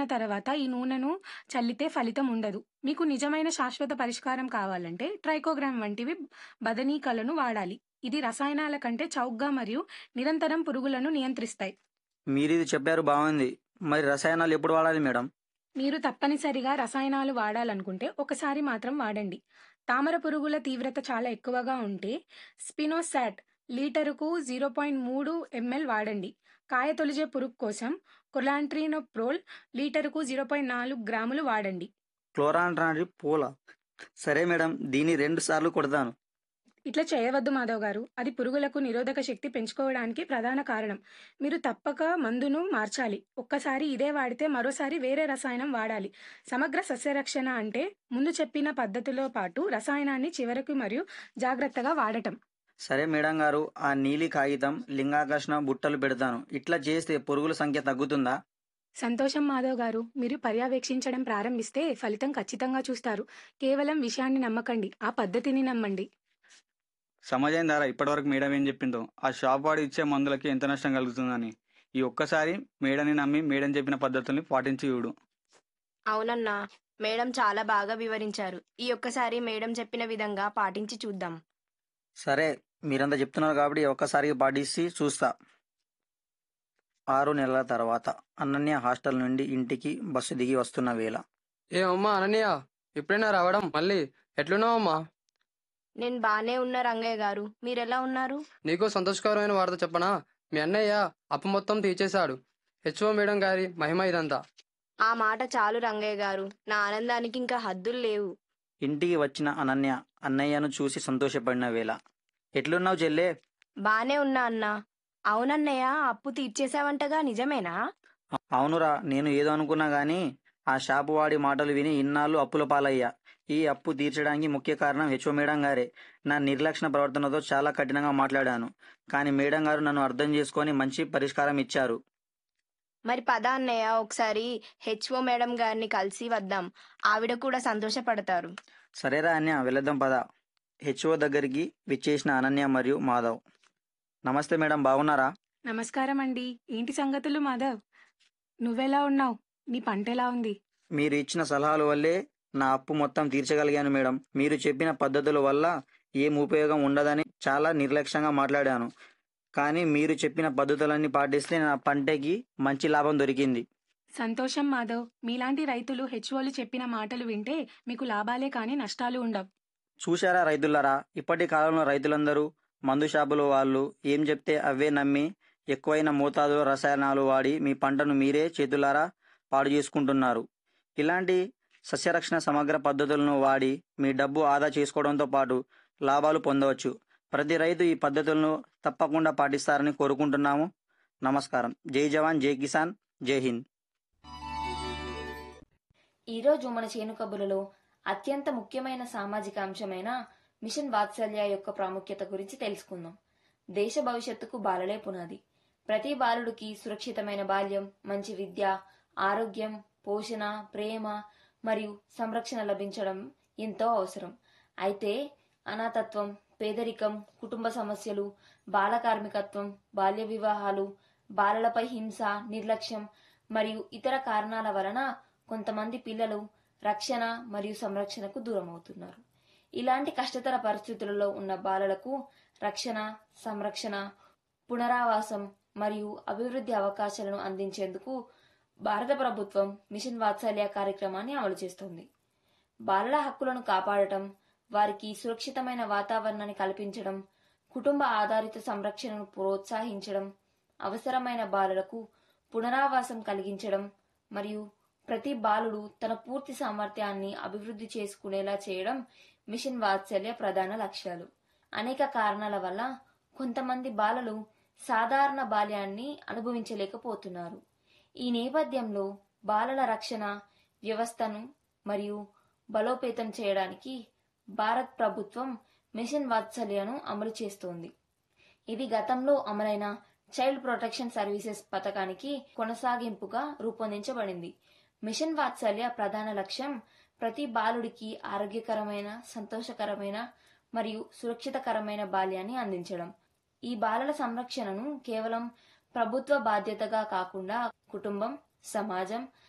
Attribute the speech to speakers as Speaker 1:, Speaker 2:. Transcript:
Speaker 1: తర్వాత ఈ నూనెను చల్లితే ఫలితం ఉండదు మీకు నిజమైన శాశ్వత పరిష్కారం కావాలంటే ట్రైకోగ్రామ్ వంటివి బదనీకలను వాడాలి ఇది రసాయనాల కంటే చౌకగా మరియు నిరంతరం పురుగులను నియంత్రిస్తాయి
Speaker 2: మీరు ఇది చెప్పారు బాగుంది మరి రసాయనాలు ఎప్పుడు వాడాలి మేడం
Speaker 1: మీరు తప్పనిసరిగా రసాయనాలు వాడాలనుకుంటే ఒకసారి మాత్రం వాడండి తామర పురుగుల తీవ్రత చాలా ఎక్కువగా ఉంటే స్పినోసాట్ లీటరుకు జీరో పాయింట్ మూడు ఎంఎల్ వాడండి కాయ తొలిచే పురుగు కోసం కొలాంట్రినోప్రోల్ లీటరుకు జీరో పాయింట్ నాలుగు గ్రాములు వాడండి
Speaker 2: క్లోరాంట్రాని పూల సరే మేడం దీన్ని రెండు సార్లు కొడతాను
Speaker 1: ఇట్లా చేయవద్దు మాధవ్ గారు అది పురుగులకు నిరోధక శక్తి పెంచుకోవడానికి ప్రధాన కారణం మీరు తప్పక మందును మార్చాలి ఒక్కసారి ఇదే వాడితే మరోసారి వేరే రసాయనం వాడాలి సమగ్ర సస్యరక్షణ అంటే ముందు చెప్పిన పద్ధతిలో పాటు రసాయనాన్ని చివరకు మరియు జాగ్రత్తగా వాడటం
Speaker 2: సరే మేడం గారు ఆ నీలి కాగితం లింగాకర్షణ బుట్టలు పెడతాను ఇట్లా చేస్తే పురుగుల సంఖ్య తగ్గుతుందా
Speaker 1: సంతోషం మాధవ్ గారు మీరు పర్యవేక్షించడం ప్రారంభిస్తే ఫలితం ఖచ్చితంగా చూస్తారు కేవలం విషయాన్ని నమ్మకండి ఆ పద్ధతిని నమ్మండి
Speaker 3: సమాజం ద్వారా ఇప్పటివరకు మేడం ఏం చెప్పిందో ఆ షాప్ వాడు ఇచ్చే మందులకి ఎంత నష్టం కలుగుతుందని ఈ ఒక్కసారి మేడని నమ్మి మేడం చెప్పిన పద్ధతుల్ని పాటించి చూడు
Speaker 4: అవునన్నా మేడం చాలా బాగా వివరించారు ఈ ఒక్కసారి మేడం చెప్పిన విధంగా పాటించి చూద్దాం
Speaker 2: సరే మీరంతా చెప్తున్నారు కాబట్టి ఒక్కసారి పాటిసి చూస్తా ఆరు నెలల తర్వాత అనన్య హాస్టల్ నుండి ఇంటికి బస్సు దిగి వస్తున్న వేళ
Speaker 5: ఏ అమ్మా అననీయ ఎప్పుడైనా రావడం మళ్ళీ ఎట్లున్నావమ్మా
Speaker 4: నేను బానే ఉన్నా రంగయ్య గారు మీరెలా ఉన్నారు
Speaker 5: నీకు సంతోషకరమైన వార్త చెప్పనా మీ అన్నయ్య అప్పు మొత్తం తీర్చేశాడు హెచ్ఓ మేడం గారి మహిమ ఇదంతా
Speaker 4: ఆ మాట చాలు రంగయ్య గారు నా ఆనందానికి ఇంకా హద్దులు లేవు
Speaker 2: ఇంటికి వచ్చిన అనన్య అన్నయ్యను చూసి సంతోషపడిన వేళ ఎట్లున్నావు చెల్లే
Speaker 4: బానే ఉన్నా అన్నా అవునన్నయ్య అప్పు తీర్చేశావంటగా నిజమేనా
Speaker 2: అవునురా నేను ఏదో అనుకున్నా గానీ ఆ షాపు వాడి మాటలు విని ఇన్నాళ్ళు అప్పుల పాలయ్యా ఈ అప్పు తీర్చడానికి ముఖ్య కారణం హెచ్ఓ మేడం గారే నా నిర్లక్ష్య ప్రవర్తనతో చాలా కఠినంగా మాట్లాడాను కానీ మేడం గారు నన్ను అర్థం చేసుకొని మంచి పరిష్కారం ఇచ్చారు
Speaker 4: మరి పద అన్నయ్య ఒకసారి హెచ్ఓ మేడం గారిని కలిసి వద్దాం ఆవిడ కూడా సంతోషపడతారు
Speaker 2: సరేరా అన్య వెళదాం పద హెచ్ఓ దగ్గరికి విచ్చేసిన అనన్య మరియు మాధవ్ నమస్తే మేడం బాగున్నారా
Speaker 1: నమస్కారం అండి ఏంటి సంగతులు మాధవ్ నువ్వెలా ఉన్నావు నీ పంట ఎలా ఉంది
Speaker 2: మీరు ఇచ్చిన సలహాల వల్లే నా అప్పు మొత్తం తీర్చగలిగాను మేడం మీరు చెప్పిన పద్ధతుల వల్ల ఏం ఉపయోగం ఉండదని చాలా నిర్లక్ష్యంగా మాట్లాడాను కానీ మీరు చెప్పిన పద్ధతులన్నీ పాటిస్తే నా పంటకి మంచి లాభం దొరికింది
Speaker 1: సంతోషం మాధవ్ మీలాంటి రైతులు హెచ్ఓలు చెప్పిన మాటలు వింటే మీకు లాభాలే కానీ నష్టాలు ఉండవు
Speaker 2: చూశారా రైతులారా ఇప్పటి కాలంలో రైతులందరూ మందు షాపుల వాళ్ళు ఏం చెప్తే అవే నమ్మి ఎక్కువైన మోతాదులో రసాయనాలు వాడి మీ పంటను మీరే చేతులారా పాడు చేసుకుంటున్నారు ఇలాంటి సస్యరక్షణ సమగ్ర పద్ధతులను వాడి మీ డబ్బు ఆదా చేసుకోవడంతో పాటు లాభాలు పొందవచ్చు ప్రతి రైతు ఈ పద్ధతులను తప్పకుండా పాటిస్తారని కోరుకుంటున్నాము నమస్కారం జై జవాన్ జై కిసాన్ జై హింద్
Speaker 6: ఈరోజు మన చేను కబుర్లలో అత్యంత ముఖ్యమైన సామాజిక అంశమైన మిషన్ వాత్సల్య యొక్క ప్రాముఖ్యత గురించి తెలుసుకుందాం దేశ భవిష్యత్తుకు బాలలే పునాది ప్రతి బాలుడికి సురక్షితమైన బాల్యం మంచి విద్య ఆరోగ్యం పోషణ ప్రేమ మరియు సంరక్షణ లభించడం ఎంతో అవసరం అయితే అనాథత్వం పేదరికం కుటుంబ సమస్యలు బాల కార్మికత్వం బాల్య వివాహాలు బాలలపై హింస నిర్లక్ష్యం మరియు ఇతర కారణాల వలన కొంతమంది పిల్లలు రక్షణ మరియు సంరక్షణకు దూరమవుతున్నారు ఇలాంటి కష్టతర పరిస్థితులలో ఉన్న బాలలకు రక్షణ సంరక్షణ పునరావాసం మరియు అభివృద్ధి అవకాశాలను అందించేందుకు భారత ప్రభుత్వం మిషన్ వాత్సల్య కార్యక్రమాన్ని అమలు చేస్తోంది బాలల హక్కులను కాపాడటం వారికి సురక్షితమైన వాతావరణాన్ని కల్పించడం కుటుంబ ఆధారిత సంరక్షణను ప్రోత్సహించడం అవసరమైన బాలలకు పునరావాసం కలిగించడం మరియు ప్రతి బాలుడు తన పూర్తి సామర్థ్యాన్ని అభివృద్ధి చేసుకునేలా చేయడం మిషన్ వాత్సల్య ప్రధాన లక్ష్యాలు అనేక కారణాల వల్ల కొంతమంది బాలలు సాధారణ బాల్యాన్ని అనుభవించలేకపోతున్నారు ఈ నేపథ్యంలో బాలల రక్షణ వ్యవస్థను మరియు బలోపేతం చేయడానికి భారత్ ప్రభుత్వం మిషన్ వాత్సల్యను అమలు చేస్తోంది ఇది గతంలో అమలైన చైల్డ్ ప్రొటెక్షన్ సర్వీసెస్ పథకానికి కొనసాగింపుగా రూపొందించబడింది మిషన్ వాత్సల్య ప్రధాన లక్ష్యం ప్రతి బాలుడికి ఆరోగ్యకరమైన సంతోషకరమైన మరియు సురక్షితకరమైన బాల్యాన్ని అందించడం ఈ బాలల సంరక్షణను కేవలం ప్రభుత్వ బాధ్యతగా కాకుండా కుటుంబం సమాజం